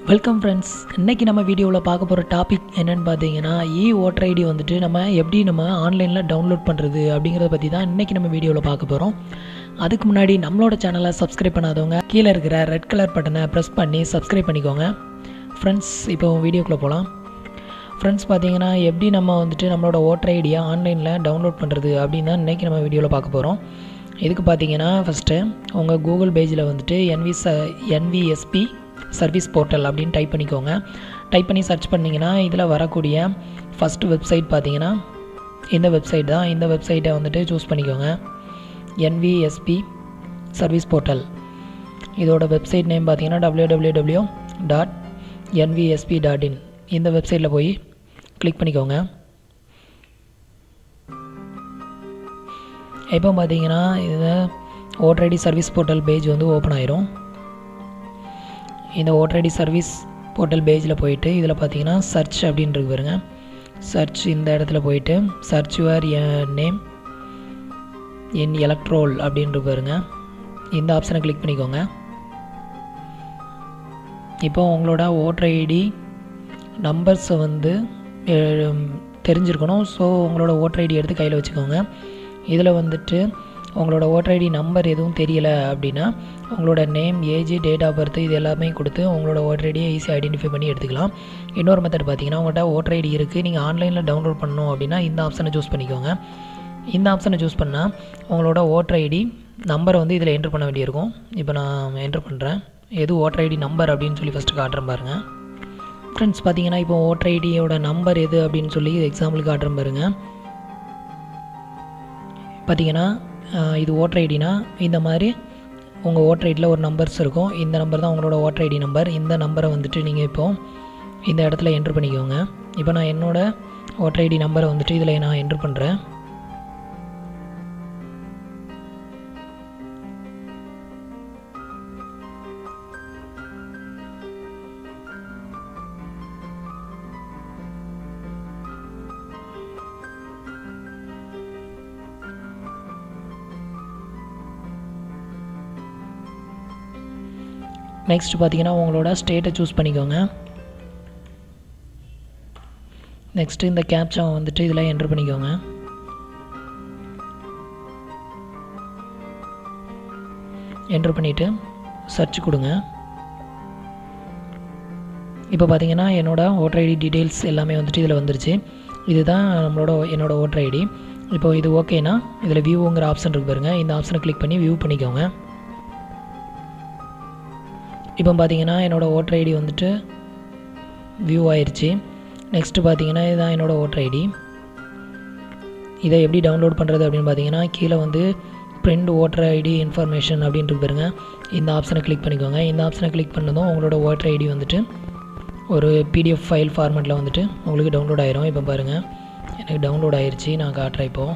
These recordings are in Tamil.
வெல்கம் ஃப்ரெண்ட்ஸ் இன்றைக்கி நம்ம வீடியோவில் பார்க்க போகிற டாபிக் என்னென்னு பார்த்தீங்கன்னா இ ஓட்டர் ஐடி வந்துட்டு நம்ம எப்படி நம்ம ஆன்லைனில் டவுன்லோட் பண்ணுறது அப்படிங்கிறத பற்றி தான் இன்றைக்கி நம்ம வீடியோவில் பார்க்க போகிறோம் அதுக்கு முன்னாடி நம்மளோட சேனலை சப்ஸ்கிரைப் பண்ணாதவங்க கீழே இருக்கிற ரெட் கலர் பட்டனை ப்ரெஸ் பண்ணி சப்ஸ்கிரைப் பண்ணிக்கோங்க ஃப்ரெண்ட்ஸ் இப்போ வீடியோக்குள்ளே போகலாம் ஃப்ரெண்ட்ஸ் பார்த்தீங்கன்னா எப்படி நம்ம வந்துட்டு நம்மளோட ஓட்டர் ஐடியை ஆன்லைனில் டவுன்லோட் பண்ணுறது அப்படின்னு தான் இன்றைக்கி நம்ம வீடியோவில் பார்க்க போகிறோம் இதுக்கு பார்த்தீங்கன்னா ஃபஸ்ட்டு உங்கள் கூகுள் பேஜில் வந்துட்டு என்வி ச என்விஎஸ்பி சர்வீஸ் போர்ட்டல் அப்படின்னு டைப் பண்ணிக்கோங்க டைப் பண்ணி சர்ச் பண்ணிங்கன்னா இதில் வரக்கூடிய ஃபஸ்ட்டு வெப்சைட் பார்த்தீங்கன்னா இந்த வெப்சைட் தான் இந்த வெப்சைட்டை வந்துட்டு சூஸ் பண்ணிக்கோங்க என்விஎஸ்பி சர்வீஸ் போர்ட்டல் இதோட வெப்சைட் நேம் பார்த்தீங்கன்னா W W W dot NVSP dot in இந்த வெப்சைட்டில் போய் கிளிக் பண்ணிக்கோங்க இப்போ பார்த்தீங்கன்னா இது voter ID service portal page வந்து ஓப்பன் ஆயிரும் இந்த ஓட்டர் ஐடி சர்வீஸ் போர்ட்டல் பேஜில் போயிட்டு இதில் பார்த்தீங்கன்னா சர்ச் அப்படின்றது பாருங்க சர்ச் இந்த இடத்துல போயிட்டு search your name in electoral அப்படின்றது பாருங்க இந்த ஆப்ஷனை கிளிக் பண்ணிக்கோங்க இப்போ உங்களோட ஓட்டர் ஐடி நம்பர்ஸை வந்து அஹ், தெரிஞ்சிருக்கணும் ஸோ உங்களோட ஓட்டர் ஐடி எடுத்து கையில் வச்சுக்கோங்க இதில் வந்துட்டு உங்களோட ஓட்டர் ஐடி நம்பர் எதுவும் தெரியலை அப்படின்னா உங்களோட name age date of birth இது எல்லாமே கொடுத்து உங்களோட ஓட்டர் ஐடியை ஈஸியாக ஐடென்டிஃபை பண்ணி எடுத்துக்கலாம் இன்னொரு மெத்தட் பார்த்தீங்கன்னா உங்கள்கிட்ட ஓட்டர் ஐடி இருக்குது நீங்கள் ஆன்லைனில் டவுன்லோட் பண்ணணும் அப்படின்னா இந்த ஆப்ஷனை சூஸ் பண்ணிக்கோங்க இந்த ஆப்ஷனை சூஸ் பண்ணால் உங்களோட ஓட்டர் ஐடி நம்பரை வந்து இதில் என்ட்ரு பண்ண வேண்டியிருக்கும் இப்போ நான் என்ட்ரு பண்ணுறேன் எது ஓட்டர் ஐடி நம்பர் அப்படின்னு சொல்லி ஃபஸ்ட்டு காட்டுறேன் பாருங்கள் ஃப்ரெண்ட்ஸ் பார்த்தீங்கன்னா இப்போ ஓட்டர் ஐடியோட நம்பர் எது அப்படின்னு சொல்லி எக்ஸாம்பிளுக்கு காட்டுறேன் பாருங்கள் பார்த்தீங்கன்னா ஆஹ், இது ஓட்டர் ஐடினா இந்த மாதிரி உங்கள் ஓட்டர் ஐடியில் ஒரு நம்பர்ஸ் இருக்கும் இந்த நம்பர் தான் உங்களோட ஓட்டர் ஐடி நம்பர் இந்த நம்பரை வந்துட்டு நீங்கள் இப்போ இந்த இடத்துல என்ட்ரு பண்ணிக்கோங்க இப்போ நான் என்னோட ஓட்டர் ஐடி நம்பரை வந்துட்டு இதில் நான் என்ட்ரு பண்ணுறேன் நெக்ஸ்ட் பார்த்தீங்கன்னா உங்களோட ஸ்டேட்டை சூஸ் பண்ணிக்கோங்க நெக்ஸ்ட்டு இந்த கேப்சாவை வந்துட்டு இதில் என்ட்ரு பண்ணிக்கோங்க என்ட்ரு பண்ணிவிட்டு சர்ச் கொடுங்க இப்போ பார்த்தீங்கன்னா என்னோட ஓட்டர் ஐடி டீட்டெயில்ஸ் எல்லாமே வந்துட்டு இதில் வந்துருச்சு இதுதான் நம்மளோட என்னோட ஓட்டர் ஐடி இப்போ இது ஓகேனா இதில் வியூங்கிற ஆப்ஷன் இருக்கு பாருங்க இந்த ஆப்ஷனை கிளிக் பண்ணி வியூ பண்ணிக்கோங்க இப்போ பார்த்தீங்கன்னா என்னோடய ஓட்டர் ஐடி வந்துட்டு வியூ ஆயிருச்சு நெக்ஸ்ட்டு பார்த்தீங்கன்னா இதுதான் என்னோடய ஓட்டர் ஐடி இதை எப்படி டவுன்லோட் பண்ணுறது அப்படின்னு பார்த்தீங்கன்னா கீழே வந்து பிரிண்ட் ஓட்டர் ஐடி இன்ஃபர்மேஷன் அப்படின்ட்டு பாருங்க இந்த ஆப்ஷனை கிளிக் பண்ணிக்கோங்க இந்த ஆப்ஷனை கிளிக் பண்ணதும் உங்களோட ஓட்டர் ஐடி வந்துட்டு ஒரு பிடிஎஃப் ஃபைல் ஃபார்மேட்டில் வந்துட்டு உங்களுக்கு டவுன்லோட் ஆயிரும் இப்போ பாருங்கள் எனக்கு டவுன்லோட் ஆயிருச்சு நான் காட்டுறேன் இப்போது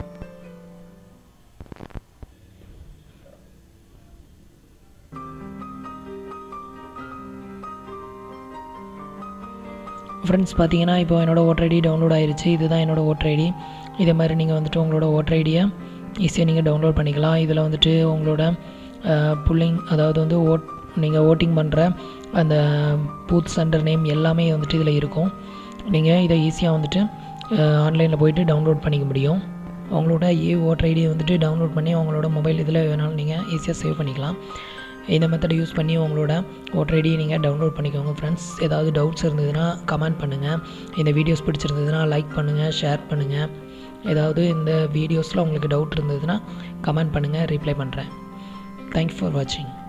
ஃப்ரெண்ட்ஸ் பார்த்தீங்கன்னா இப்போ என்னோடய ஓட்டர் ஐடி டவுன்லோட் ஆயிருச்சு இதுதான் என்னோடய ஓட்டர் ஐடி இதே மாதிரி நீங்கள் வந்துட்டு உங்களோட ஓட்டர் ஐடியை ஈஸியாக நீங்கள் டவுன்லோட் பண்ணிக்கலாம் இதில் வந்துட்டு உங்களோட புல்லிங் அதாவது வந்து ஓட் நீங்கள் ஓட்டிங் பண்ணுற அந்த பூத் சென்டர் நேம் எல்லாமே வந்துட்டு இதில் இருக்கும் நீங்கள் இதை ஈஸியாக வந்துட்டு ஆன்லைனில் போயிட்டு டவுன்லோட் பண்ணிக்க முடியும் உங்களோட ஏ ஓட்டர் ஐடியை வந்துட்டு டவுன்லோட் பண்ணி உங்களோட மொபைல் இதில் வேணாலும் நீங்கள் ஈஸியாக சேவ் பண்ணிக்கலாம் இந்த மெத்தடை யூஸ் பண்ணி உங்களோட ஓட்டர் ஐடியை நீங்கள் டவுன்லோட் பண்ணிக்கோங்க ஃப்ரெண்ட்ஸ் ஏதாவது டவுட்ஸ் இருந்ததுன்னா கமெண்ட் பண்ணுங்கள் இந்த வீடியோஸ் பிடிச்சிருந்ததுன்னா லைக் பண்ணுங்கள் ஷேர் பண்ணுங்கள் ஏதாவது இந்த வீடியோஸில் உங்களுக்கு டவுட் இருந்ததுன்னா கமெண்ட் பண்ணுங்கள் ரிப்ளை பண்ணுறேன் தேங்க்ஸ் ஃபார் வாட்சிங்